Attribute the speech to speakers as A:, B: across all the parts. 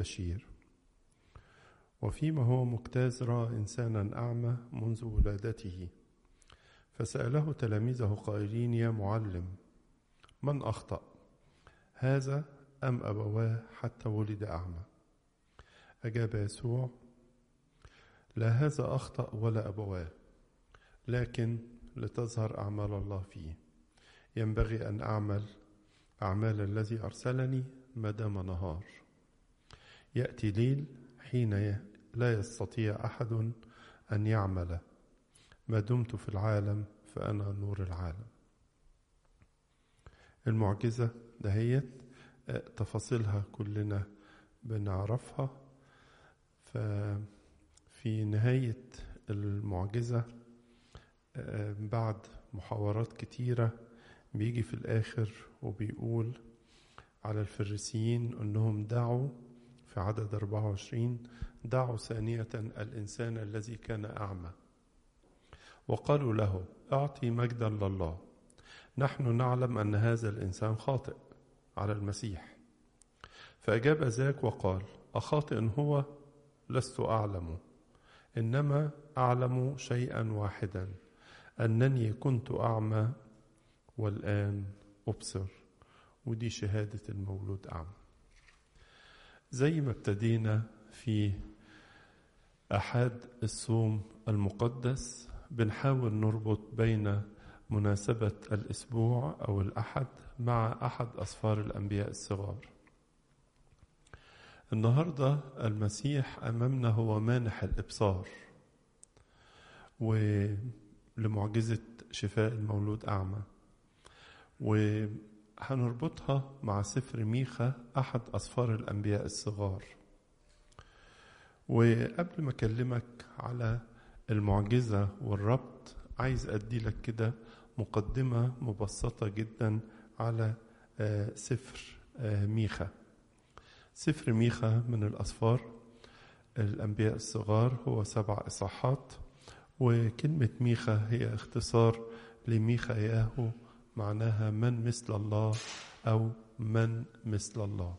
A: بشير وفيما هو مجتاز رأى إنسانا أعمى منذ ولادته فسأله تلاميذه قائلين يا معلم من أخطأ هذا أم أبواه حتى ولد أعمى أجاب يسوع لا هذا أخطأ ولا أبواه لكن لتظهر أعمال الله فيه ينبغي أن أعمل أعمال الذي أرسلني ما دام نهار يأتي ليل حين لا يستطيع أحد أن يعمل ما دمت في العالم فأنا نور العالم المعجزة دهيت تفاصيلها كلنا بنعرفها ففي نهاية المعجزة بعد محاورات كتيرة بيجي في الآخر وبيقول على الفريسيين أنهم دعوا في عدد 24 دعوا ثانية الإنسان الذي كان أعمى وقالوا له أعطي مجدا لله نحن نعلم أن هذا الإنسان خاطئ على المسيح فأجاب ذاك وقال أخاطئ هو لست أعلم إنما أعلم شيئا واحدا أنني كنت أعمى والآن أبصر ودي شهادة المولود أعمى زي ما ابتدينا في أحد الصوم المقدس بنحاول نربط بين مناسبة الأسبوع أو الأحد مع أحد أسفار الأنبياء الصغار النهاردة المسيح أمامنا هو مانح الإبصار ولمعجزة شفاء المولود أعمى وهنربطها مع سفر ميخا أحد أسفار الأنبياء الصغار وقبل ما أكلمك على المعجزة والربط عايز أدي لك كده مقدمة مبسطة جدا على سفر ميخا سفر ميخا من الأسفار الأنبياء الصغار هو سبع إصحاحات وكلمة ميخا هي اختصار لميخا ياهو معناها من مثل الله أو من مثل الله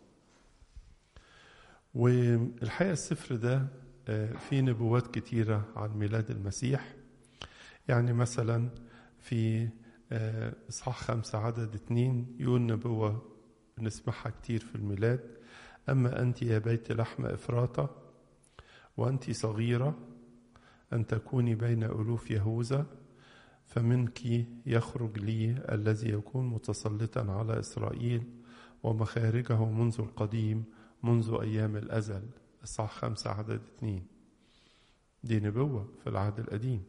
A: والحقيقة السفر ده فيه نبوات كتيرة عن ميلاد المسيح يعني مثلا في إصحاح خمسة عدد اتنين يقول نبوة نسمعها كتير في الميلاد أما أنت يا بيت لحم إفراطة وأنت صغيرة أن تكوني بين ألوف يهوذا فمنك يخرج لي الذي يكون متسلطا على إسرائيل ومخارجه منذ القديم منذ أيام الأزل إصحاح خمسة عدد اتنين دي نبوة في العهد القديم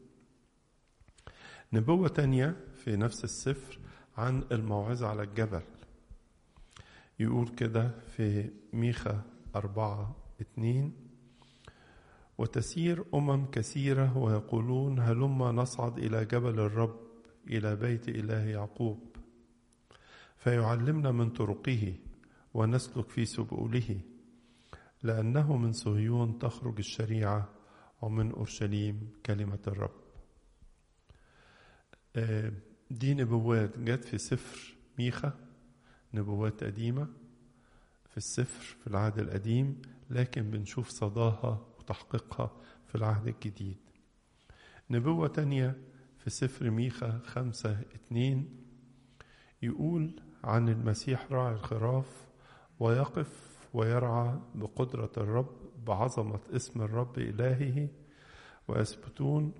A: نبوة تانية في نفس السفر عن الموعظة على الجبل يقول كده في ميخا أربعة اتنين وتسير أمم كثيرة ويقولون هلما نصعد إلى جبل الرب إلى بيت إله يعقوب فيعلمنا من طرقه ونسلك في سبؤله لأنه من صهيون تخرج الشريعة ومن أورشليم كلمة الرب دي نبوات جت في سفر ميخا نبوات قديمة في السفر في العهد القديم لكن بنشوف صداها وتحقيقها في العهد الجديد نبوة تانية في سفر ميخا خمسة اتنين يقول عن المسيح راعي الخراف ويقف ويرعى بقدرة الرب بعظمة اسم الرب إلهه ويثبتون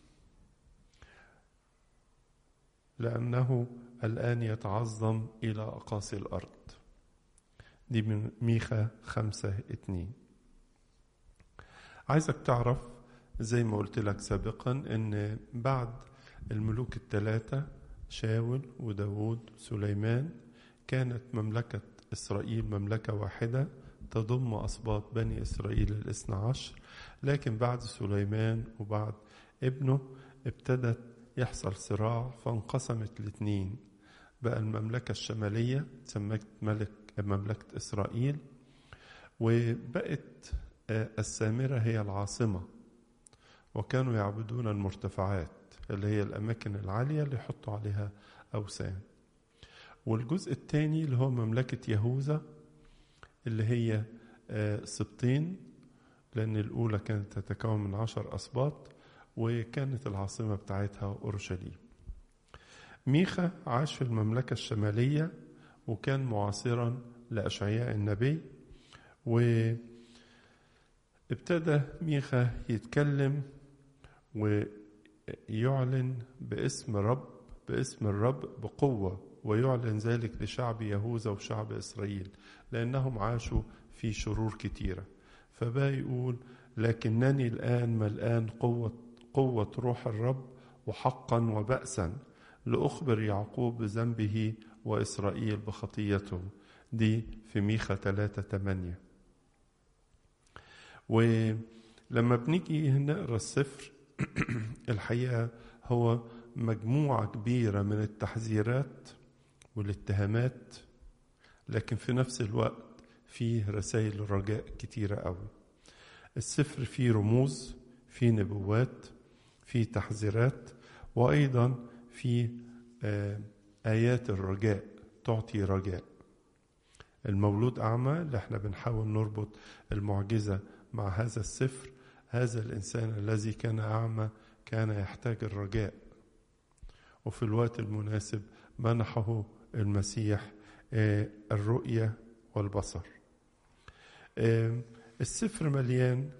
A: لأنه الآن يتعظم إلى أقاصي الأرض دي من ميخا خمسة اتنين عايزك تعرف زي ما قلت لك سابقا ان بعد الملوك الثلاثة شاول وداود وسليمان كانت مملكة إسرائيل مملكة واحدة تضم أسباط بني إسرائيل الاثنى عشر لكن بعد سليمان وبعد ابنه ابتدت يحصل صراع فانقسمت الاثنين بقى المملكة الشمالية سمت ملك مملكة إسرائيل وبقت السامرة هي العاصمة وكانوا يعبدون المرتفعات اللي هي الأماكن العالية اللي يحطوا عليها أوثان والجزء الثاني اللي هو مملكة يهوذا اللي هي سبطين لأن الأولى كانت تتكون من عشر أسباط وكانت العاصمة بتاعتها أورشليم ميخا عاش في المملكة الشمالية وكان معاصرا لأشعياء النبي وابتدى ميخا يتكلم ويعلن باسم رب باسم الرب بقوة ويعلن ذلك لشعب يهوذا وشعب إسرائيل لأنهم عاشوا في شرور كتيرة فبقى يقول لكنني الآن ملآن قوة قوة روح الرب وحقا وبأسا لأخبر يعقوب بذنبه وإسرائيل بخطيته دي في ميخا 3 8 ولما بنيجي نقرا السفر الحقيقة هو مجموعة كبيرة من التحذيرات والاتهامات لكن في نفس الوقت فيه رسائل رجاء كتيرة قوي السفر فيه رموز فيه نبوات فيه تحذيرات وأيضا فيه آيات الرجاء تعطي رجاء المولود أعمى اللي احنا بنحاول نربط المعجزة مع هذا السفر هذا الإنسان الذي كان أعمى كان يحتاج الرجاء وفي الوقت المناسب منحه المسيح الرؤية والبصر السفر مليان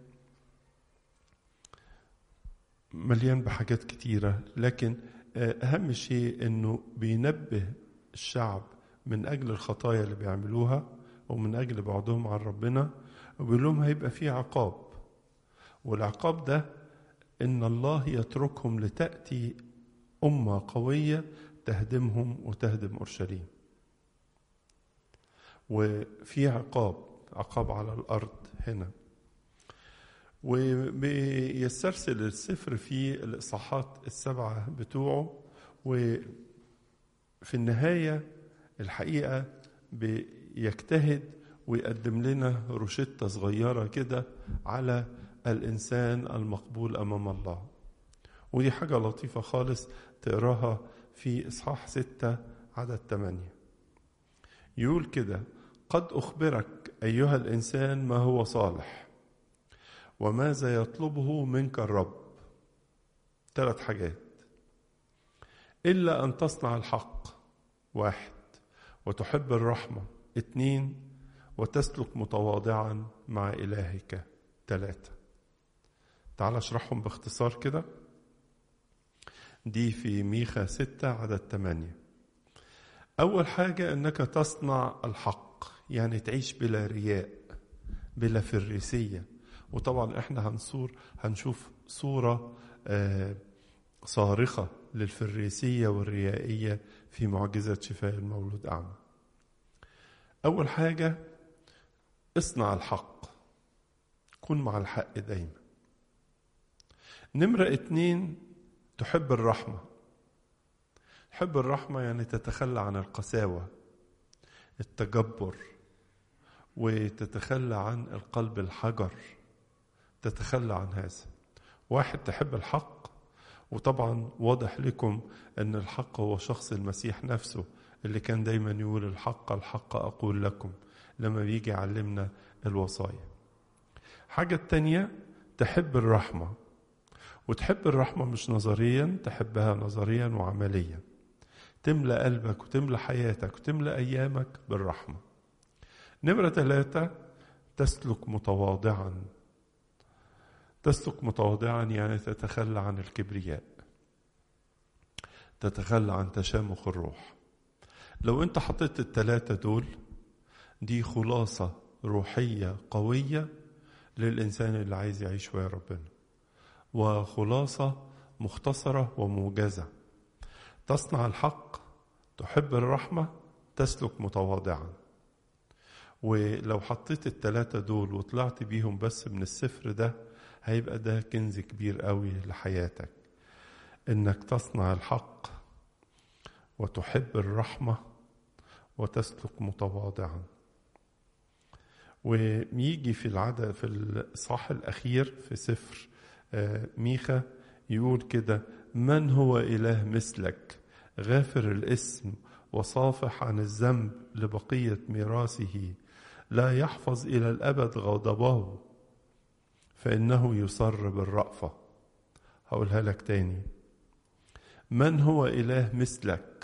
A: مليان بحاجات كتيرة لكن أهم شيء أنه بينبه الشعب من أجل الخطايا اللي بيعملوها ومن أجل بعدهم عن ربنا وبيقول لهم هيبقى في عقاب والعقاب ده إن الله يتركهم لتأتي أمة قوية تهدمهم وتهدم أورشليم وفي عقاب عقاب على الأرض هنا وبيسترسل السفر في الإصحاحات السبعة بتوعه وفي النهاية الحقيقة بيجتهد ويقدم لنا روشتة صغيرة كده على الإنسان المقبول أمام الله ودي حاجة لطيفة خالص تقراها في إصحاح ستة عدد ثمانية يقول كده قد أخبرك أيها الإنسان ما هو صالح وماذا يطلبه منك الرب ثلاث حاجات إلا أن تصنع الحق واحد وتحب الرحمة اثنين وتسلك متواضعا مع إلهك ثلاثة تعال اشرحهم باختصار كده دي في ميخا ستة عدد ثمانية أول حاجة أنك تصنع الحق يعني تعيش بلا رياء بلا فريسية وطبعا احنا هنصور هنشوف صورة آه صارخة للفريسية والريائية في معجزة شفاء المولود أعمى أول حاجة اصنع الحق كن مع الحق دايما نمرة اتنين تحب الرحمة تحب الرحمة يعني تتخلى عن القساوة التجبر وتتخلى عن القلب الحجر تتخلى عن هذا واحد تحب الحق وطبعا واضح لكم ان الحق هو شخص المسيح نفسه اللي كان دايما يقول الحق الحق اقول لكم لما بيجي يعلمنا الوصايا حاجة التانية تحب الرحمة وتحب الرحمة مش نظريا تحبها نظريا وعمليا تملى قلبك وتملى حياتك وتملى أيامك بالرحمة نمرة ثلاثة تسلك متواضعا تسلك متواضعا يعني تتخلى عن الكبرياء تتخلى عن تشامخ الروح لو انت حطيت الثلاثة دول دي خلاصة روحية قوية للإنسان اللي عايز يعيش ويا ربنا وخلاصة مختصرة وموجزة تصنع الحق تحب الرحمة تسلك متواضعا ولو حطيت التلاتة دول وطلعت بيهم بس من السفر ده هيبقى ده كنز كبير قوي لحياتك انك تصنع الحق وتحب الرحمة وتسلك متواضعا ويجي في العدد في الإصحاح الأخير في سفر ميخا يقول كده من هو إله مثلك غافر الاسم وصافح عن الذنب لبقية ميراثه لا يحفظ إلى الأبد غضبه فإنه يصر بالرأفة هقولها لك تاني من هو إله مثلك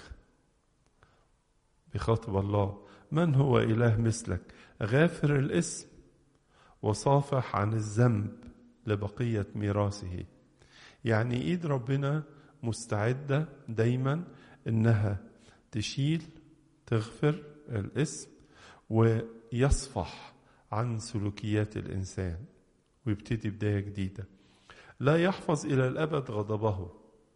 A: بخاطب الله من هو إله مثلك غافر الاسم وصافح عن الذنب لبقية ميراثه يعني إيد ربنا مستعدة دايما إنها تشيل تغفر الاسم ويصفح عن سلوكيات الإنسان ويبتدي بداية جديدة لا يحفظ إلى الأبد غضبه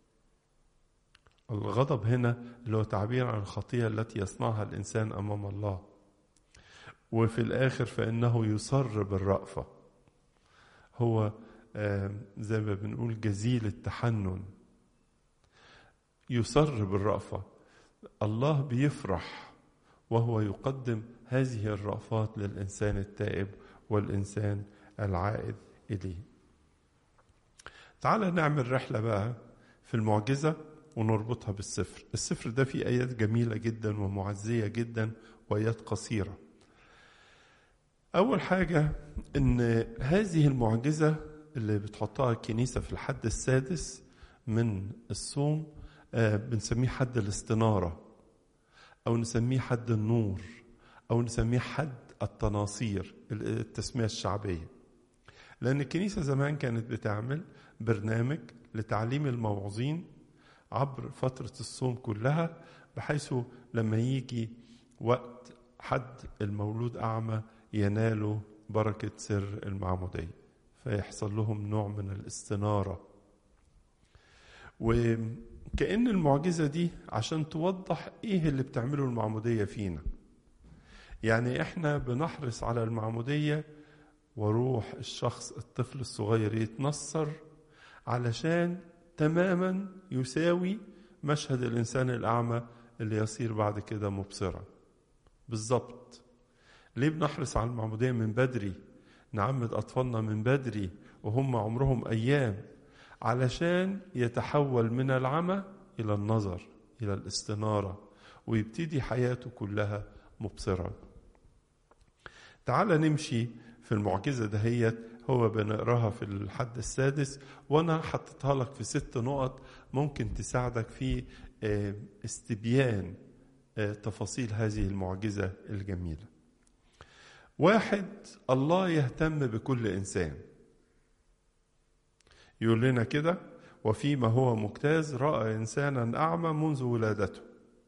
A: الغضب هنا اللي هو تعبير عن الخطية التي يصنعها الإنسان أمام الله وفي الآخر فإنه يصر بالرأفة هو زي ما بنقول جزيل التحنن يصر بالرأفة الله بيفرح وهو يقدم هذه الرأفات للإنسان التائب والإنسان العائد إليه تعال نعمل رحلة بقى في المعجزة ونربطها بالسفر السفر ده فيه آيات جميلة جدا ومعزية جدا وآيات قصيرة أول حاجة إن هذه المعجزة اللي بتحطها الكنيسة في الحد السادس من الصوم آه بنسميه حد الاستنارة أو نسميه حد النور أو نسميه حد التناصير التسمية الشعبية لأن الكنيسة زمان كانت بتعمل برنامج لتعليم الموعظين عبر فترة الصوم كلها بحيث لما يجي وقت حد المولود أعمى ينالوا بركة سر المعمودية فيحصل لهم نوع من الاستنارة وكأن المعجزة دي عشان توضح ايه اللي بتعمله المعمودية فينا يعني احنا بنحرص على المعمودية وروح الشخص الطفل الصغير يتنصر علشان تماما يساوي مشهد الإنسان الأعمى اللي يصير بعد كده مبصرا بالظبط ليه بنحرص على المعمودية من بدري نعمد أطفالنا من بدري وهم عمرهم أيام علشان يتحول من العمى إلى النظر إلى الاستنارة ويبتدي حياته كلها مبصرا تعال نمشي في المعجزة دهيت هو بنقراها في الحد السادس وانا حطيتها لك في ست نقط ممكن تساعدك في استبيان تفاصيل هذه المعجزة الجميلة واحد الله يهتم بكل إنسان يقول لنا كده وفيما هو مجتاز رأى إنسانا أعمى منذ ولادته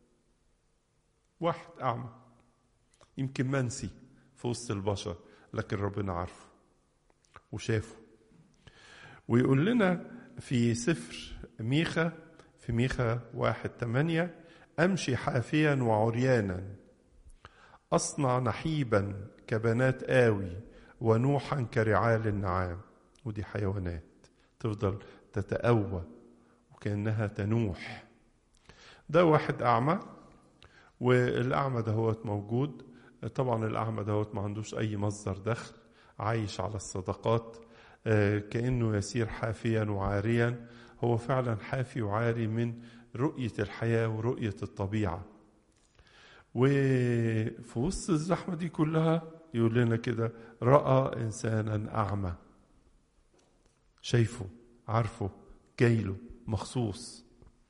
A: واحد أعمى يمكن منسي في وسط البشر لكن ربنا عارفه وشافه ويقول لنا في سفر ميخا في ميخا واحد تمانية أمشي حافيا وعريانا أصنع نحيبا كبنات آوي ونوحا كرعال النعام ودي حيوانات تفضل تتأوى وكأنها تنوح ده واحد أعمى والأعمى دهوت موجود طبعا الأعمى دهوت ما عندوش أي مصدر دخل عايش على الصدقات كأنه يسير حافيا وعاريا هو فعلا حافي وعاري من رؤية الحياة ورؤية الطبيعة وفي وسط الزحمة دي كلها يقول لنا كده رأى إنسانا أعمى شايفه عارفه جايله مخصوص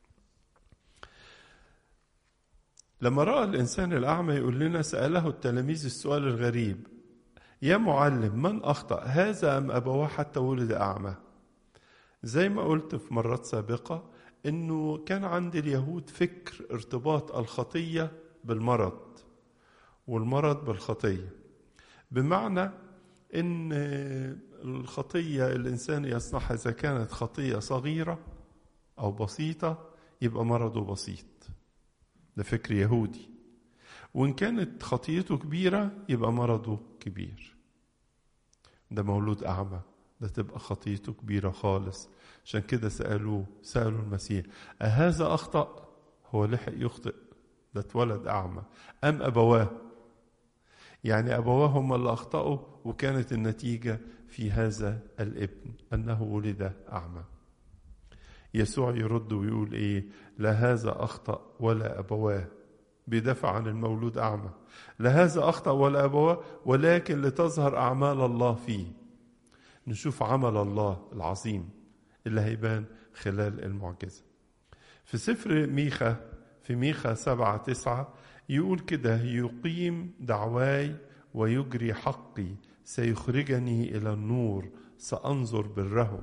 A: لما رأى الإنسان الأعمى يقول لنا سأله التلاميذ السؤال الغريب يا معلم من أخطأ هذا أم أبواه حتى ولد أعمى زي ما قلت في مرات سابقة أنه كان عند اليهود فكر ارتباط الخطية بالمرض والمرض بالخطية بمعنى أن الخطية الإنسان يصنعها إذا كانت خطية صغيرة أو بسيطة يبقى مرضه بسيط ده فكر يهودي وإن كانت خطيته كبيرة يبقى مرضه كبير ده مولود أعمى ده تبقى خطيته كبيرة خالص عشان كده سألوه سألوا المسيح أهذا أخطأ هو لحق يخطئ ده اتولد أعمى أم أبواه يعني أبواه هم اللي أخطأوا وكانت النتيجة في هذا الابن أنه ولد أعمى يسوع يرد ويقول إيه لا هذا أخطأ ولا أبواه بيدافع عن المولود أعمى لهذا أخطأ ولا أبواه ولكن لتظهر أعمال الله فيه نشوف عمل الله العظيم اللي هيبان خلال المعجزة في سفر ميخا في ميخا سبعة تسعة يقول كده يقيم دعواي ويجري حقي سيخرجني إلى النور سأنظر بره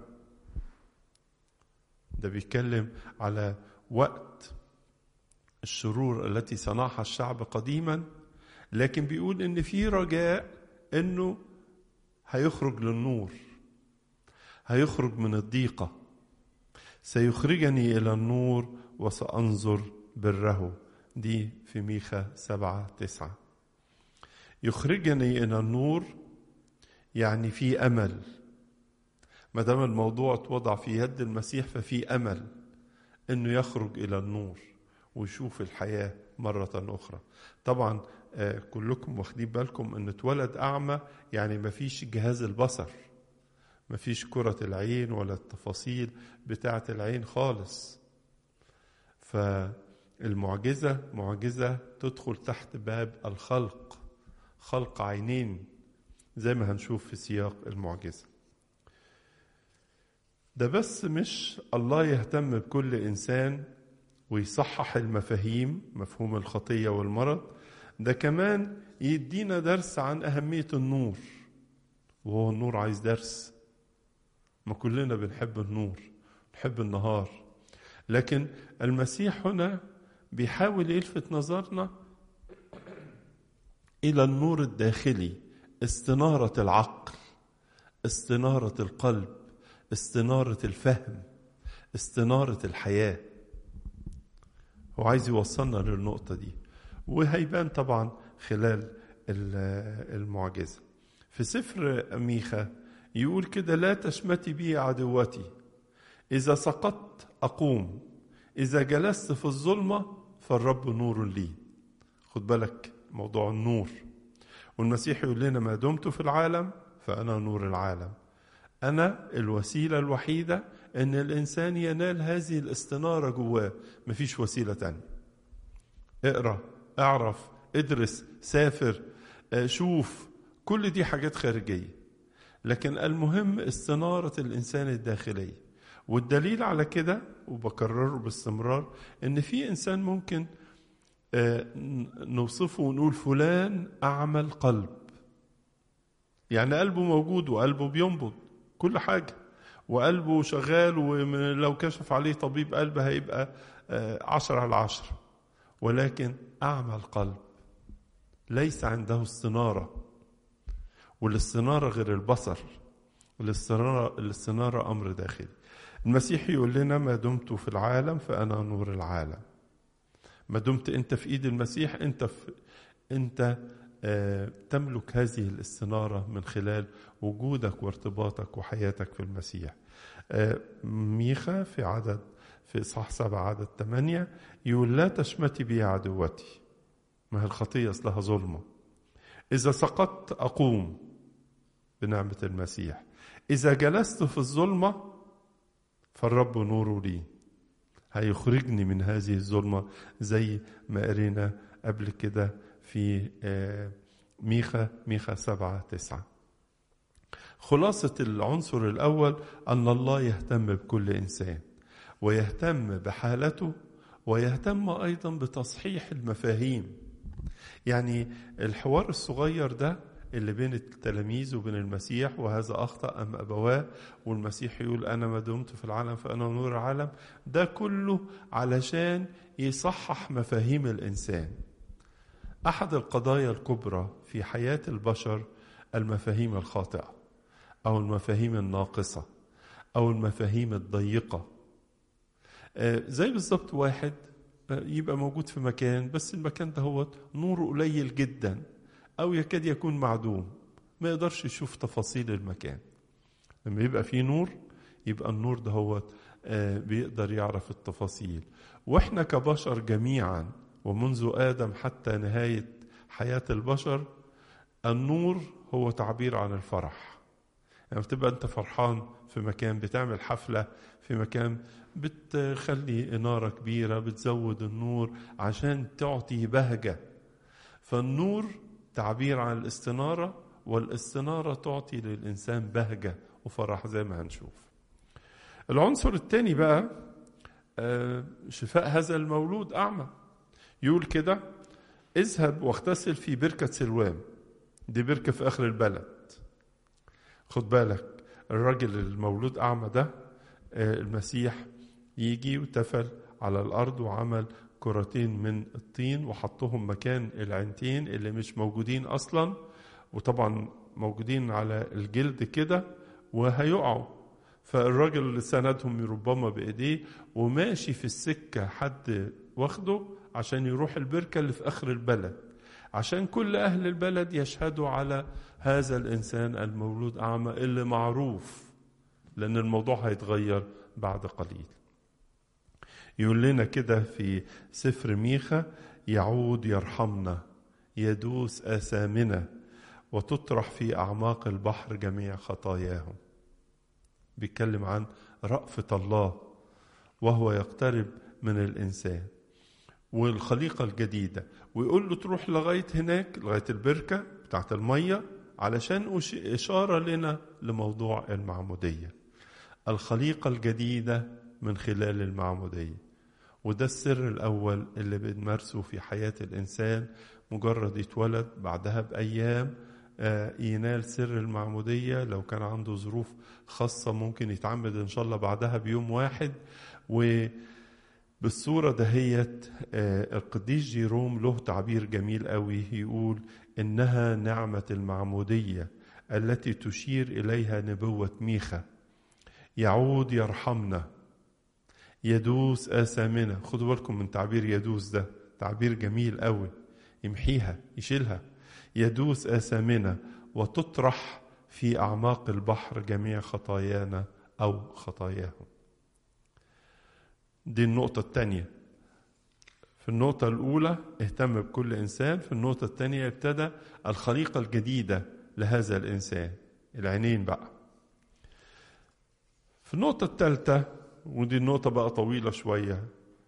A: ده بيتكلم على وقت الشرور التي صنعها الشعب قديما لكن بيقول ان في رجاء انه هيخرج للنور هيخرج من الضيقه سيخرجني الى النور وسانظر بره دي في ميخا سبعة تسعة يخرجني إلى النور يعني في أمل ما دام الموضوع اتوضع في يد المسيح ففي أمل إنه يخرج إلى النور ويشوف الحياة مرة أخرى طبعا كلكم واخدين بالكم ان اتولد اعمى يعني ما فيش جهاز البصر ما فيش كرة العين ولا التفاصيل بتاعة العين خالص فالمعجزة معجزة تدخل تحت باب الخلق خلق عينين زي ما هنشوف في سياق المعجزة ده بس مش الله يهتم بكل إنسان ويصحح المفاهيم مفهوم الخطية والمرض ده كمان يدينا درس عن أهمية النور وهو النور عايز درس ما كلنا بنحب النور نحب النهار لكن المسيح هنا بيحاول يلفت نظرنا إلى النور الداخلي استنارة العقل استنارة القلب استنارة الفهم استنارة الحياة هو عايز يوصلنا للنقطة دي وهيبان طبعا خلال المعجزة في سفر ميخا يقول كده لا تشمتي بي عدوتي إذا سقطت أقوم إذا جلست في الظلمة فالرب نور لي خد بالك موضوع النور والمسيح يقول لنا ما دمت في العالم فأنا نور العالم أنا الوسيلة الوحيدة أن الإنسان ينال هذه الاستنارة جواه مفيش وسيلة تانية اقرأ اعرف ادرس سافر شوف كل دي حاجات خارجية لكن المهم استنارة الإنسان الداخلية والدليل على كده وبكرره باستمرار ان في انسان ممكن نوصفه ونقول فلان اعمى القلب يعني قلبه موجود وقلبه بينبض كل حاجه وقلبه شغال ولو كشف عليه طبيب قلب هيبقى عشرة على عشرة ولكن أعمى القلب ليس عنده استنارة والاستنارة غير البصر الاستنارة, الاستنارة أمر داخلي المسيح يقول لنا ما دمت في العالم فأنا نور العالم ما دمت أنت في إيد المسيح أنت في أنت آه تملك هذه الاستنارة من خلال وجودك وارتباطك وحياتك في المسيح آه ميخا في عدد في إصحاح سبعة عدد ثمانية يقول لا تشمتي بي عدوتي ما هي الخطية أصلها ظلمة إذا سقطت أقوم بنعمة المسيح إذا جلست في الظلمة فالرب نور لي هيخرجني من هذه الظلمة زي ما قرينا قبل كده في ميخا ميخا سبعة تسعة خلاصة العنصر الأول أن الله يهتم بكل إنسان ويهتم بحالته ويهتم أيضا بتصحيح المفاهيم يعني الحوار الصغير ده اللي بين التلاميذ وبين المسيح وهذا أخطأ أم أبواه والمسيح يقول أنا ما دمت في العالم فأنا نور العالم ده كله علشان يصحح مفاهيم الإنسان أحد القضايا الكبرى في حياة البشر المفاهيم الخاطئة أو المفاهيم الناقصة أو المفاهيم الضيقة زي بالظبط واحد يبقى موجود في مكان بس المكان ده هو نوره قليل جدا أو يكاد يكون معدوم ما يقدرش يشوف تفاصيل المكان لما يبقى فيه نور يبقى النور ده هو بيقدر يعرف التفاصيل واحنا كبشر جميعا ومنذ آدم حتى نهاية حياة البشر النور هو تعبير عن الفرح يعني بتبقى انت فرحان في مكان بتعمل حفلة في مكان بتخلي إنارة كبيرة بتزود النور عشان تعطي بهجة فالنور تعبير عن الاستنارة والاستنارة تعطي للإنسان بهجة وفرح زي ما هنشوف العنصر الثاني بقى شفاء هذا المولود أعمى يقول كده اذهب واغتسل في بركة سلوان دي بركة في آخر البلد خد بالك الراجل المولود أعمى ده المسيح يجي وتفل على الأرض وعمل كرتين من الطين وحطهم مكان العينتين اللي مش موجودين أصلا وطبعا موجودين على الجلد كده وهيقعوا فالراجل اللي سندهم ربما بإيديه وماشي في السكة حد واخده عشان يروح البركة اللي في آخر البلد عشان كل أهل البلد يشهدوا على هذا الإنسان المولود أعمى اللي معروف لأن الموضوع هيتغير بعد قليل يقول لنا كده في سفر ميخا يعود يرحمنا يدوس آثامنا وتطرح في أعماق البحر جميع خطاياهم بيتكلم عن رأفة الله وهو يقترب من الإنسان والخليقة الجديدة ويقول له تروح لغاية هناك لغاية البركة بتاعت المية علشان إشارة لنا لموضوع المعمودية الخليقة الجديدة من خلال المعمودية وده السر الأول اللي بنمارسه في حياة الإنسان مجرد يتولد بعدها بأيام ينال سر المعمودية لو كان عنده ظروف خاصة ممكن يتعمد إن شاء الله بعدها بيوم واحد وبالصورة دهيت القديس جيروم له تعبير جميل قوي يقول إنها نعمة المعمودية التي تشير إليها نبوة ميخا يعود يرحمنا يدوس آثامنا خدوا بالكم من تعبير يدوس ده تعبير جميل قوي يمحيها يشيلها يدوس آثامنا وتطرح في أعماق البحر جميع خطايانا أو خطاياهم دي النقطة الثانية في النقطة الأولى اهتم بكل إنسان في النقطة الثانية ابتدى الخليقة الجديدة لهذا الإنسان العينين بقى في النقطة الثالثة ودي النقطة بقى طويلة شوية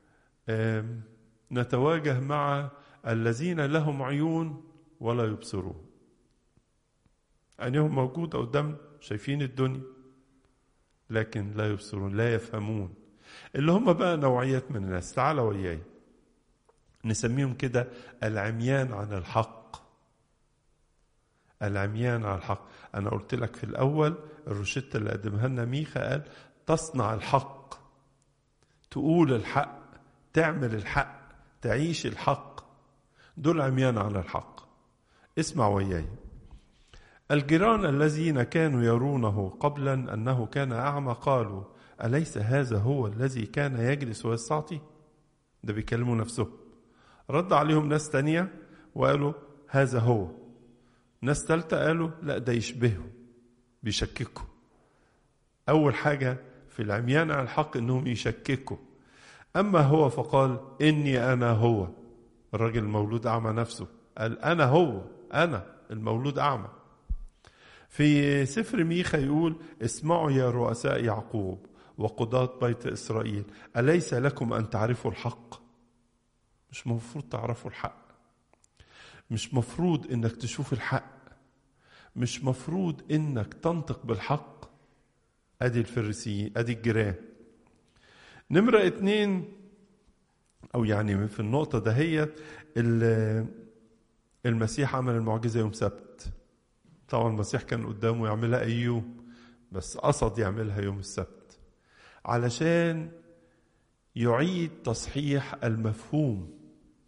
A: نتواجه مع الذين لهم عيون ولا يبصرون عينيهم موجودة قدام شايفين الدنيا لكن لا يبصرون لا يفهمون اللي هم بقى نوعيات من الناس تعالى وياي نسميهم كده العميان عن الحق العميان عن الحق أنا قلت لك في الأول الروشتة اللي قدمها لنا ميخا قال تصنع الحق تقول الحق تعمل الحق تعيش الحق دول عميان عن الحق اسمع وياي الجيران الذين كانوا يرونه قبلا أنه كان أعمى قالوا أليس هذا هو الذي كان يجلس ويستعطي ده بيكلموا نفسهم رد عليهم ناس تانية وقالوا هذا هو ناس تالتة قالوا لا ده يشبهه بيشككوا أول حاجة في العميان على الحق إنهم يشككوا أما هو فقال إني أنا هو الراجل المولود أعمى نفسه قال أنا هو أنا المولود أعمى في سفر ميخا يقول اسمعوا يا رؤساء يعقوب وقضاة بيت إسرائيل أليس لكم أن تعرفوا الحق مش مفروض تعرفوا الحق مش مفروض انك تشوف الحق مش مفروض انك تنطق بالحق ادي الفريسيين ادي الجيران نمرة اتنين او يعني في النقطة دهيت المسيح عمل المعجزة يوم سبت طبعا المسيح كان قدامه يعملها اي يوم بس قصد يعملها يوم السبت علشان يعيد تصحيح المفهوم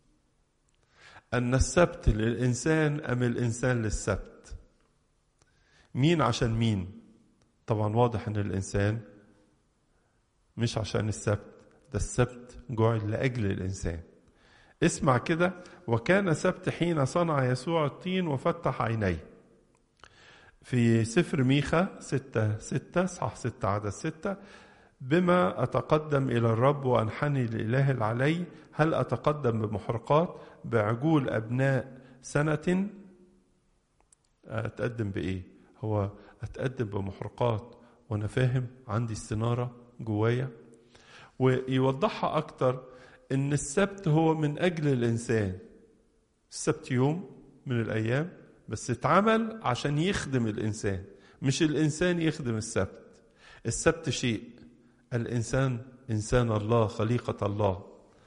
A: أن السبت للإنسان أم الإنسان للسبت مين عشان مين طبعا واضح أن الإنسان مش عشان السبت ده السبت جعل لأجل الإنسان اسمع كده وكان سبت حين صنع يسوع الطين وفتح عينيه في سفر ميخا ستة ستة صح ستة عدد ستة بما أتقدم إلى الرب وأنحني لإله العلي هل أتقدم بمحرقات بعجول أبناء سنة أتقدم بإيه هو اتقدم بمحرقات وانا فاهم عندي استناره جوايا ويوضحها اكتر ان السبت هو من اجل الانسان السبت يوم من الايام بس اتعمل عشان يخدم الانسان مش الانسان يخدم السبت السبت شيء الانسان انسان الله خليقه الله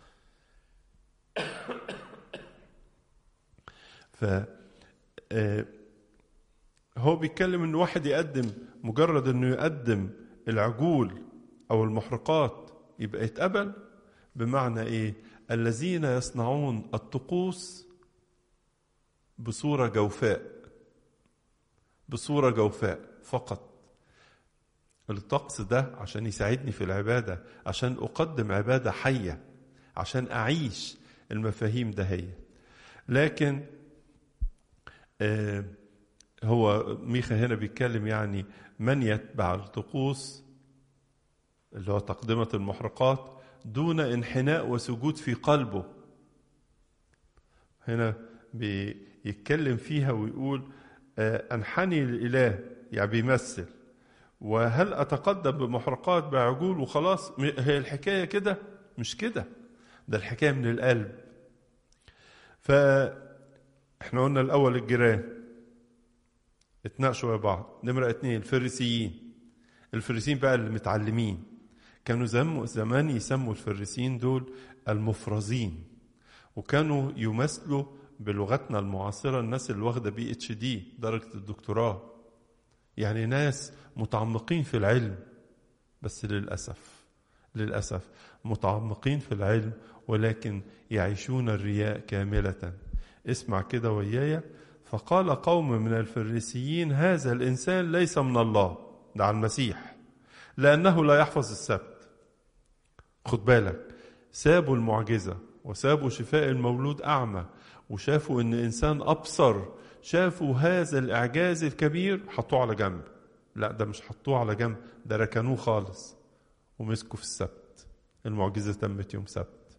A: ف هو بيتكلم ان واحد يقدم مجرد انه يقدم العجول او المحرقات يبقى يتقبل بمعنى ايه الذين يصنعون الطقوس بصوره جوفاء بصوره جوفاء فقط الطقس ده عشان يساعدني في العباده عشان اقدم عباده حيه عشان اعيش المفاهيم ده هي لكن آه هو ميخا هنا بيتكلم يعني من يتبع الطقوس اللي هو تقدمة المحرقات دون انحناء وسجود في قلبه هنا بيتكلم فيها ويقول انحني للإله يعني بيمثل وهل أتقدم بمحرقات بعجول وخلاص هي الحكاية كده مش كده ده الحكاية من القلب فاحنا قلنا الأول الجيران اتناقشوا مع بعض نمرة اتنين الفريسيين الفريسيين بقى اللي متعلمين كانوا زم زمان يسموا الفريسيين دول المفرزين وكانوا يمثلوا بلغتنا المعاصرة الناس اللي واخدة بي اتش دي درجة الدكتوراه يعني ناس متعمقين في العلم بس للأسف للأسف متعمقين في العلم ولكن يعيشون الرياء كاملة اسمع كده ويايا فقال قوم من الفريسيين هذا الإنسان ليس من الله ده على المسيح لأنه لا يحفظ السبت خد بالك سابوا المعجزة وسابوا شفاء المولود أعمى وشافوا إن إنسان أبصر شافوا هذا الإعجاز الكبير حطوه على جنب لا ده مش حطوه على جنب ده ركنوه خالص ومسكوا في السبت المعجزة تمت يوم سبت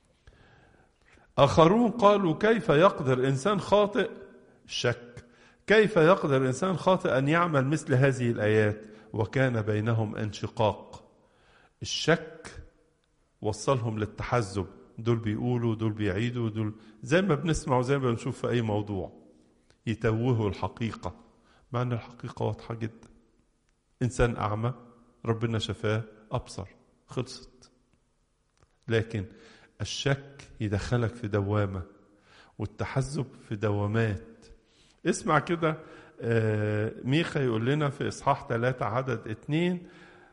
A: آخرون قالوا كيف يقدر إنسان خاطئ الشك كيف يقدر إنسان خاطئ أن يعمل مثل هذه الآيات وكان بينهم انشقاق الشك وصلهم للتحزب دول بيقولوا دول بيعيدوا دول زي ما بنسمع وزي ما بنشوف في أي موضوع يتوهوا الحقيقة مع أن الحقيقة واضحة جدا إنسان أعمى ربنا شفاه أبصر خلصت لكن الشك يدخلك في دوامة والتحزب في دوامات اسمع كده ميخا يقول لنا في إصحاح ثلاثة عدد اتنين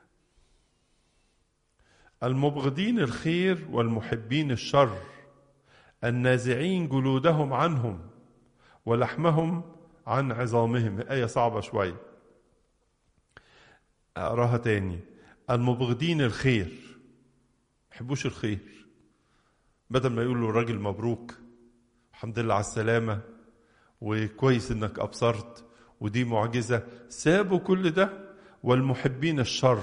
A: المبغضين الخير والمحبين الشر النازعين جلودهم عنهم ولحمهم عن عظامهم آية صعبة شوية أقراها تاني المبغضين الخير يحبوش الخير بدل ما يقولوا الراجل مبروك الحمد لله على السلامة وكويس انك ابصرت ودي معجزة سابوا كل ده والمحبين الشر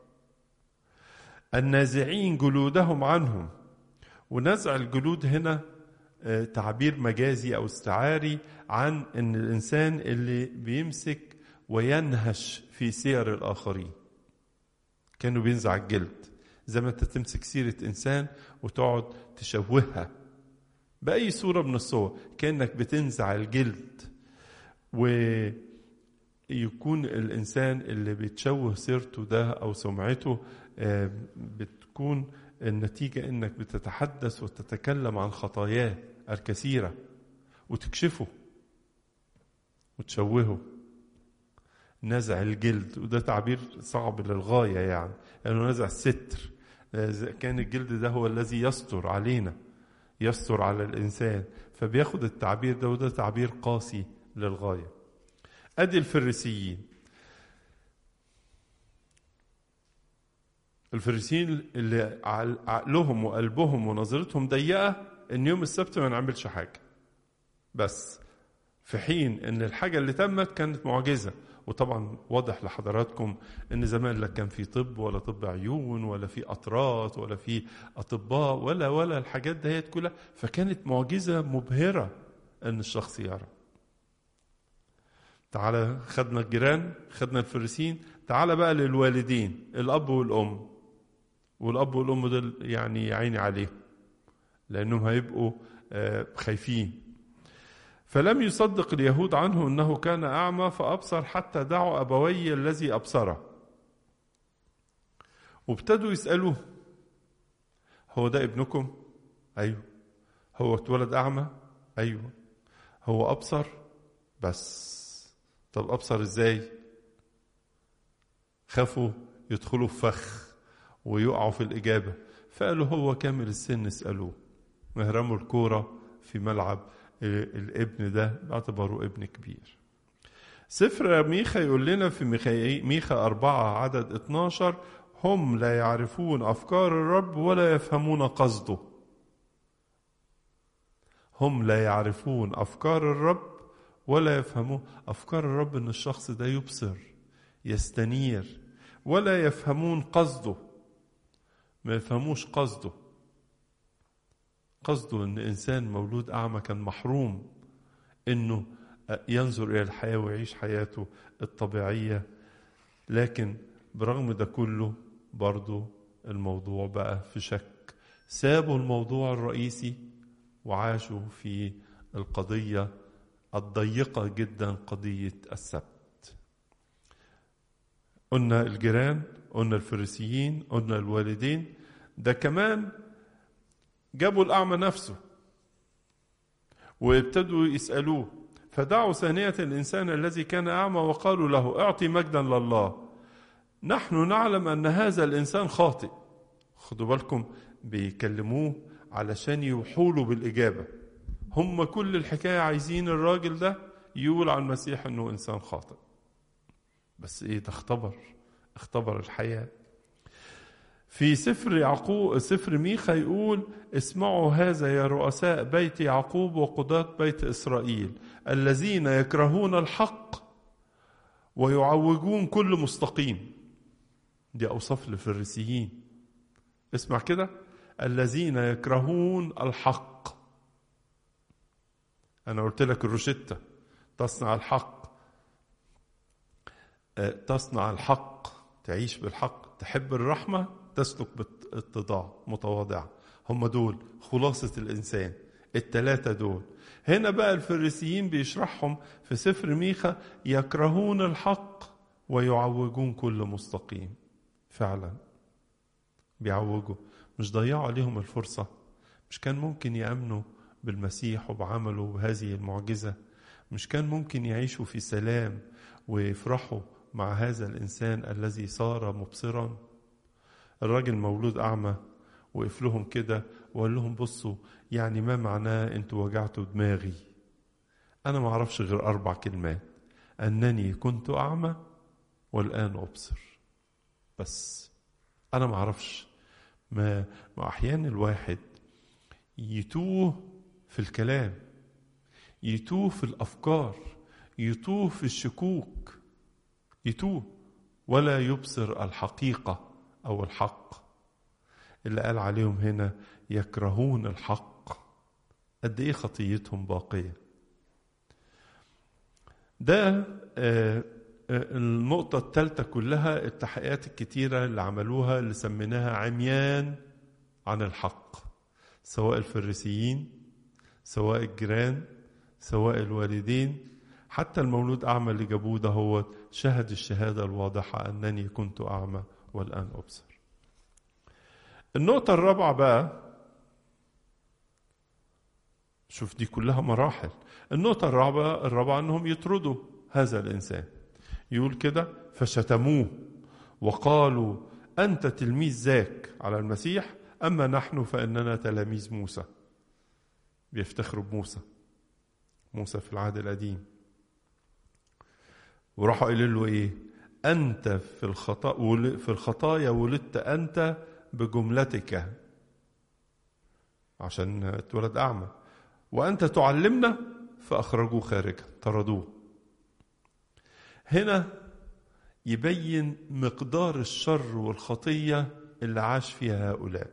A: النازعين جلودهم عنهم ونزع الجلود هنا تعبير مجازي او استعاري عن ان الانسان اللي بيمسك وينهش في سير الاخرين كانوا بينزع الجلد زي ما انت تمسك سيره انسان وتقعد تشوهها باي صوره من الصور كانك بتنزع الجلد ويكون الانسان اللي بتشوه سيرته ده او سمعته بتكون النتيجه انك بتتحدث وتتكلم عن خطاياه الكثيره وتكشفه وتشوهه نزع الجلد وده تعبير صعب للغايه يعني لانه يعني نزع الستر كان الجلد ده هو الذي يستر علينا يستر على الانسان فبياخد التعبير ده وده تعبير قاسي للغايه ادي الفريسيين الفريسيين اللي عقلهم وقلبهم ونظرتهم ضيقه ان يوم السبت ما نعملش حاجه بس في حين ان الحاجه اللي تمت كانت معجزه وطبعا واضح لحضراتكم ان زمان لا كان في طب ولا طب عيون ولا في قطرات ولا في اطباء ولا ولا الحاجات دهيت كلها فكانت معجزه مبهره ان الشخص يرى تعالى خدنا الجيران خدنا الفريسين تعالى بقى للوالدين الأب والأم والأب والأم دول يعني عيني عليهم لأنهم هيبقوا خايفين فلم يصدق اليهود عنه أنه كان أعمى فأبصر حتى دعوا أبوي الذي أبصره وابتدوا يسألوه هو ده ابنكم؟ أيوه هو اتولد أعمى؟ أيوه هو أبصر؟ بس طب أبصر إزاي؟ خافوا يدخلوا في فخ ويقعوا في الإجابة فقالوا هو كامل السن اسألوه مهرموا الكورة في ملعب الابن ده باعتباره ابن كبير سفر ميخا يقول لنا في ميخا أربعة عدد 12 هم لا يعرفون أفكار الرب ولا يفهمون قصده هم لا يعرفون أفكار الرب ولا يفهمون أفكار الرب أن الشخص ده يبصر يستنير ولا يفهمون قصده ما يفهموش قصده قصده ان انسان مولود اعمى كان محروم انه ينظر الى الحياه ويعيش حياته الطبيعيه لكن برغم ده كله برضه الموضوع بقى في شك سابوا الموضوع الرئيسي وعاشوا في القضيه الضيقه جدا قضيه السبت قلنا الجيران قلنا الفريسيين قلنا الوالدين ده كمان جابوا الأعمى نفسه وابتدوا يسألوه فدعوا ثانية الإنسان الذي كان أعمى وقالوا له اعطي مجدا لله نحن نعلم أن هذا الإنسان خاطئ خدوا بالكم بيكلموه علشان يوحوا بالإجابة هم كل الحكاية عايزين الراجل ده يقول عن المسيح أنه إنسان خاطئ بس إيه ده اختبر اختبر الحياة في سفر يعقوب سفر ميخا يقول اسمعوا هذا يا رؤساء بيت يعقوب وقضاة بيت إسرائيل الذين يكرهون الحق ويعوجون كل مستقيم دي أوصاف للفريسيين اسمع كده الذين يكرهون الحق أنا قلت لك الروشتة تصنع الحق تصنع الحق تعيش بالحق تحب الرحمة تسلك باتضاع متواضعة هم دول خلاصة الإنسان التلاتة دول هنا بقى الفريسيين بيشرحهم في سفر ميخا يكرهون الحق ويعوجون كل مستقيم فعلا بيعوجوا مش ضيعوا عليهم الفرصة مش كان ممكن يأمنوا بالمسيح وبعمله بهذه المعجزة مش كان ممكن يعيشوا في سلام ويفرحوا مع هذا الإنسان الذي صار مبصرا الراجل مولود أعمى وقف لهم كده وقال لهم بصوا يعني ما معناه انتوا وجعتوا دماغي أنا ما أعرفش غير أربع كلمات أنني كنت أعمى والآن أبصر بس أنا ما أعرفش ما, ما أحيانا الواحد يتوه في الكلام يتوه في الأفكار يتوه في الشكوك يتوه ولا يبصر الحقيقة أو الحق اللي قال عليهم هنا يكرهون الحق قد إيه خطيتهم باقية ده النقطة الثالثة كلها التحقيقات الكتيرة اللي عملوها اللي سميناها عميان عن الحق سواء الفريسيين سواء الجيران سواء الوالدين حتى المولود أعمى اللي جابوه ده هو شهد الشهادة الواضحة أنني كنت أعمى والآن أبصر النقطة الرابعة بقى شوف دي كلها مراحل النقطة الرابعة الرابعة أنهم يطردوا هذا الإنسان يقول كده فشتموه وقالوا أنت تلميذ ذاك على المسيح أما نحن فإننا تلاميذ موسى بيفتخروا بموسى موسى في العهد القديم وراحوا قايلين له ايه انت في الخطا في الخطايا ولدت انت بجملتك عشان اتولد اعمى وانت تعلمنا فاخرجوه خارجا طردوه هنا يبين مقدار الشر والخطيه اللي عاش فيها هؤلاء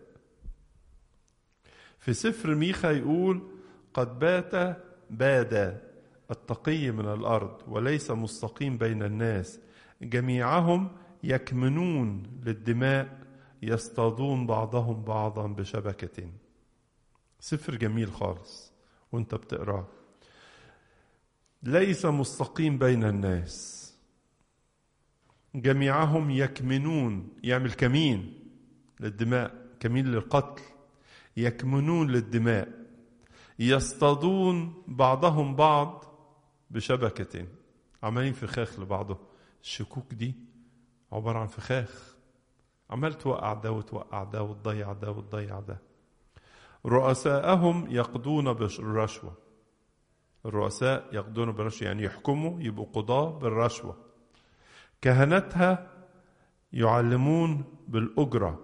A: في سفر ميخا يقول قد بات باد التقي من الأرض وليس مستقيم بين الناس جميعهم يكمنون للدماء يصطادون بعضهم بعضا بشبكة سفر جميل خالص وانت بتقراه ليس مستقيم بين الناس جميعهم يكمنون يعمل كمين للدماء كمين للقتل يكمنون للدماء يصطادون بعضهم بعض بشبكة عمالين فخاخ لبعضه الشكوك دي عبارة عن فخاخ عمال توقع ده وتوقع ده وتضيع ده وتضيع ده رؤساءهم يقضون بالرشوة الرؤساء يقضون بالرشوة يعني يحكموا يبقوا قضاة بالرشوة كهنتها يعلمون بالأجرة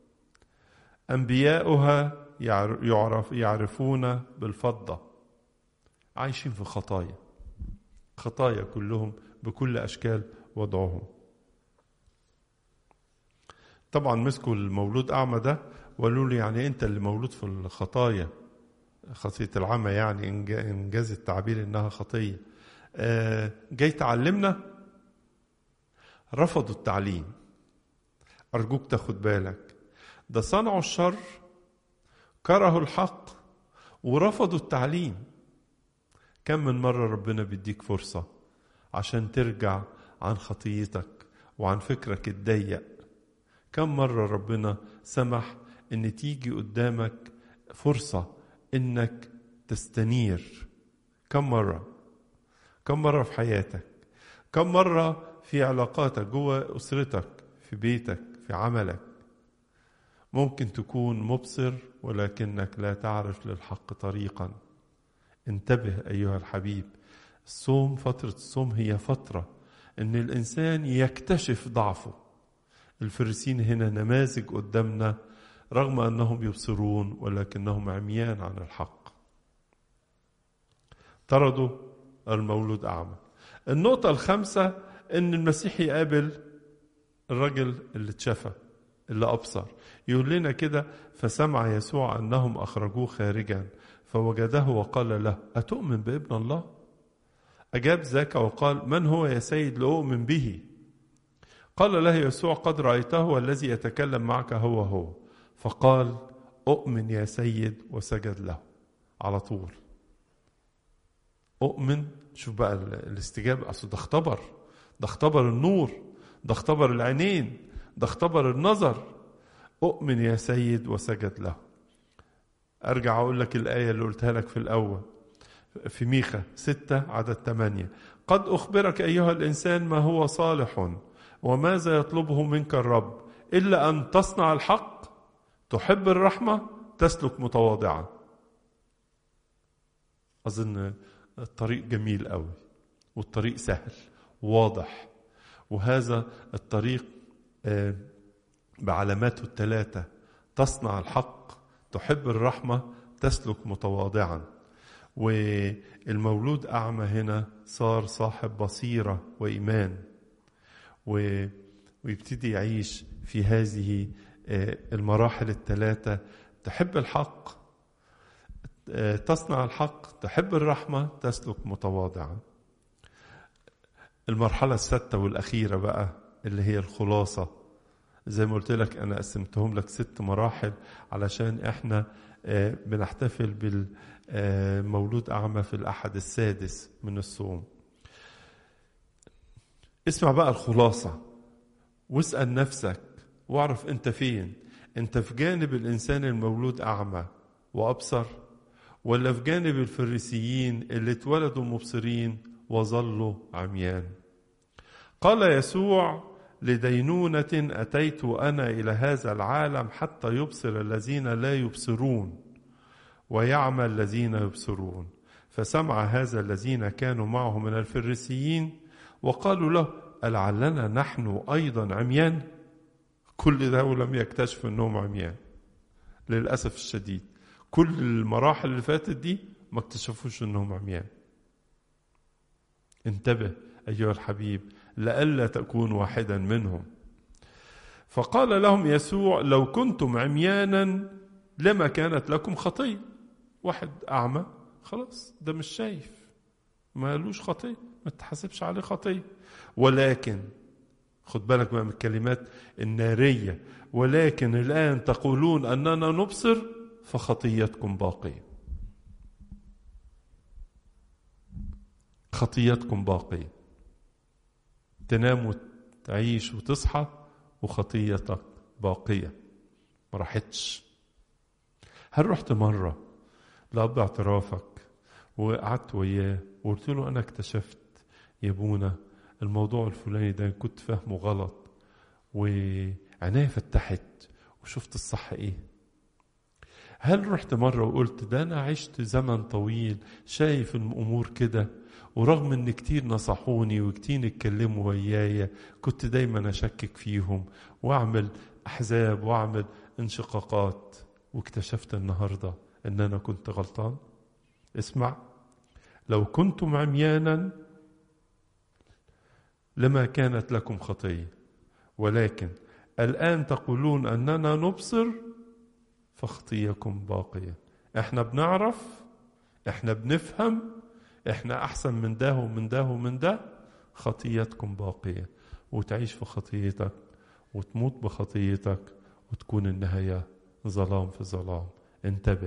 A: أنبياؤها يعرف يعرفون بالفضة عايشين في خطايا خطايا كلهم بكل أشكال وضعهم طبعا مسكوا المولود أعمى ده وقالوا له يعني أنت اللي مولود في الخطايا خطية العمى يعني إنجاز التعبير إنها خطية جاي تعلمنا رفضوا التعليم أرجوك تاخد بالك ده صنعوا الشر كرهوا الحق ورفضوا التعليم كم من مرة ربنا بيديك فرصة عشان ترجع عن خطيتك وعن فكرك الضيق كم مرة ربنا سمح ان تيجي قدامك فرصة انك تستنير كم مرة كم مرة في حياتك كم مرة في علاقاتك جوه أسرتك في بيتك في عملك ممكن تكون مبصر ولكنك لا تعرف للحق طريقا انتبه أيها الحبيب الصوم فترة الصوم هي فترة ان الانسان يكتشف ضعفه الفريسين هنا نماذج قدامنا رغم انهم يبصرون ولكنهم عميان عن الحق طردوا المولود اعمى النقطه الخامسه ان المسيح يقابل الرجل اللي اتشفى اللي ابصر يقول لنا كده فسمع يسوع انهم اخرجوه خارجا فوجده وقال له اتؤمن بابن الله اجاب ذاك وقال من هو يا سيد لاؤمن به قال له يسوع قد رايته والذي يتكلم معك هو هو فقال اؤمن يا سيد وسجد له على طول اؤمن شوف بقى الاستجابه اصل ده اختبر ده اختبر النور ده اختبر العينين ده اختبر النظر اؤمن يا سيد وسجد له ارجع اقول لك الايه اللي قلتها لك في الاول في ميخا ستة عدد ثمانية قد أخبرك أيها الإنسان ما هو صالح وماذا يطلبه منك الرب إلا أن تصنع الحق تحب الرحمة تسلك متواضعا أظن الطريق جميل قوي والطريق سهل واضح وهذا الطريق بعلاماته الثلاثة تصنع الحق تحب الرحمة تسلك متواضعا والمولود أعمى هنا صار صاحب بصيرة وإيمان ويبتدي يعيش في هذه المراحل الثلاثة تحب الحق تصنع الحق تحب الرحمة تسلك متواضعا المرحلة الستة والأخيرة بقى اللي هي الخلاصة زي ما قلت لك أنا قسمتهم لك ست مراحل علشان إحنا بنحتفل بالمولود أعمى في الأحد السادس من الصوم اسمع بقى الخلاصة واسأل نفسك واعرف أنت فين أنت في جانب الإنسان المولود أعمى وأبصر ولا في جانب الفريسيين اللي اتولدوا مبصرين وظلوا عميان قال يسوع لدينونة أتيت أنا إلى هذا العالم حتى يبصر الذين لا يبصرون ويعمى الذين يبصرون فسمع هذا الذين كانوا معه من الفريسيين وقالوا له ألعلنا نحن أيضا عميان كل ده ولم يكتشف أنهم عميان للأسف الشديد كل المراحل اللي فاتت دي ما اكتشفوش أنهم عميان انتبه أيها الحبيب لئلا تكون واحدا منهم فقال لهم يسوع لو كنتم عميانا لما كانت لكم خطيه واحد اعمى خلاص ده مش شايف ما قالوش خطية ما تحسبش عليه خطية ولكن خد بالك بقى من الكلمات النارية ولكن الآن تقولون أننا نبصر فخطيتكم باقية خطيتكم باقية تنام وتعيش وتصحى وخطيتك باقية ما راحتش هل رحت مرة لأب اعترافك وقعدت وياه وقلت له أنا اكتشفت يا ابونا الموضوع الفلاني ده كنت فاهمه غلط وعناية فتحت وشفت الصح ايه هل رحت مرة وقلت ده أنا عشت زمن طويل شايف الأمور كده ورغم ان كتير نصحوني وكتير اتكلموا ويايا كنت دايما اشكك فيهم واعمل احزاب واعمل انشقاقات واكتشفت النهارده ان انا كنت غلطان اسمع لو كنتم عميانا لما كانت لكم خطيه ولكن الان تقولون اننا نبصر فخطيكم باقيه احنا بنعرف احنا بنفهم احنا احسن من ده ومن ده ومن ده خطيتكم باقيه وتعيش في خطيتك وتموت بخطيتك وتكون النهايه ظلام في ظلام انتبه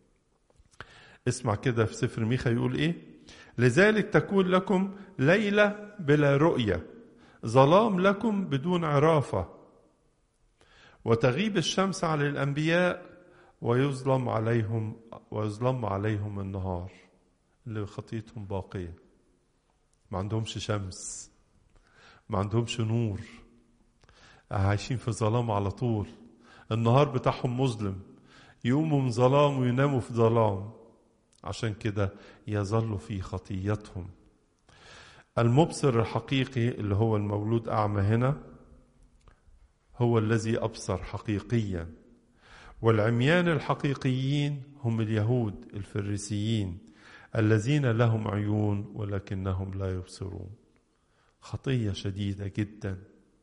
A: اسمع كده في سفر ميخا يقول ايه لذلك تكون لكم ليله بلا رؤيه ظلام لكم بدون عرافه وتغيب الشمس على الانبياء ويظلم عليهم ويظلم عليهم النهار اللي خطيتهم باقية ما عندهمش شمس ما عندهمش نور عايشين في ظلام على طول النهار بتاعهم مظلم يقوموا من ظلام ويناموا في ظلام عشان كده يظلوا في خطيتهم المبصر الحقيقي اللي هو المولود أعمى هنا هو الذي أبصر حقيقيا والعميان الحقيقيين هم اليهود الفريسيين الذين لهم عيون ولكنهم لا يبصرون خطيه شديده جدا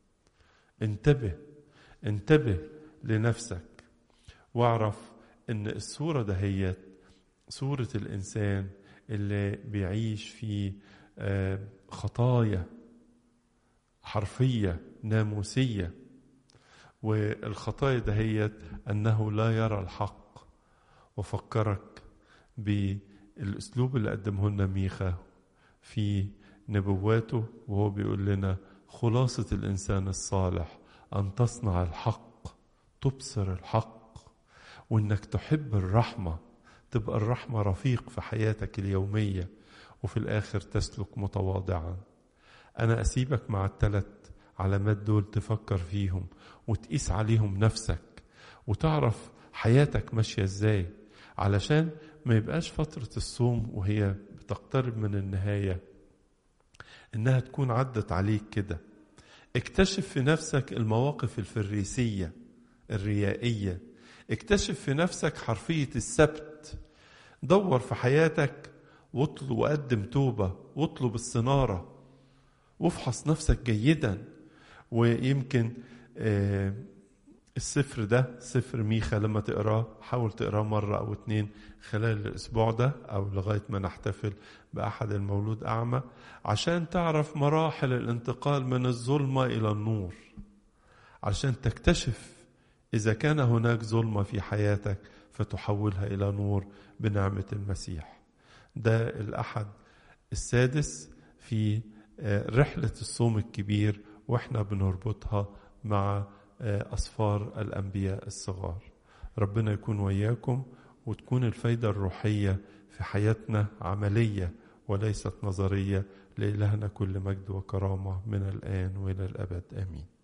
A: انتبه انتبه لنفسك واعرف ان الصوره دهيت صوره الانسان اللي بيعيش في خطايا حرفيه ناموسيه والخطايا دهيت انه لا يرى الحق وفكرك ب الاسلوب اللي قدمه لنا ميخا في نبواته وهو بيقول لنا خلاصة الإنسان الصالح أن تصنع الحق تبصر الحق وإنك تحب الرحمة تبقى الرحمة رفيق في حياتك اليومية وفي الآخر تسلك متواضعا أنا أسيبك مع الثلاث علامات دول تفكر فيهم وتقيس عليهم نفسك وتعرف حياتك ماشية ازاي علشان ما يبقاش فترة الصوم وهي بتقترب من النهاية إنها تكون عدت عليك كده اكتشف في نفسك المواقف الفريسية الريائية اكتشف في نفسك حرفية السبت دور في حياتك واطلب وقدم توبة واطلب الصنارة وافحص نفسك جيدا ويمكن آه السفر ده سفر ميخا لما تقراه حاول تقراه مرة أو اتنين خلال الأسبوع ده أو لغاية ما نحتفل بأحد المولود أعمى عشان تعرف مراحل الانتقال من الظلمة إلى النور عشان تكتشف إذا كان هناك ظلمة في حياتك فتحولها إلى نور بنعمة المسيح ده الأحد السادس في رحلة الصوم الكبير وإحنا بنربطها مع أسفار الأنبياء الصغار ربنا يكون وياكم وتكون الفايدة الروحية في حياتنا عملية وليست نظرية لإلهنا كل مجد وكرامة من الآن وإلى الأبد آمين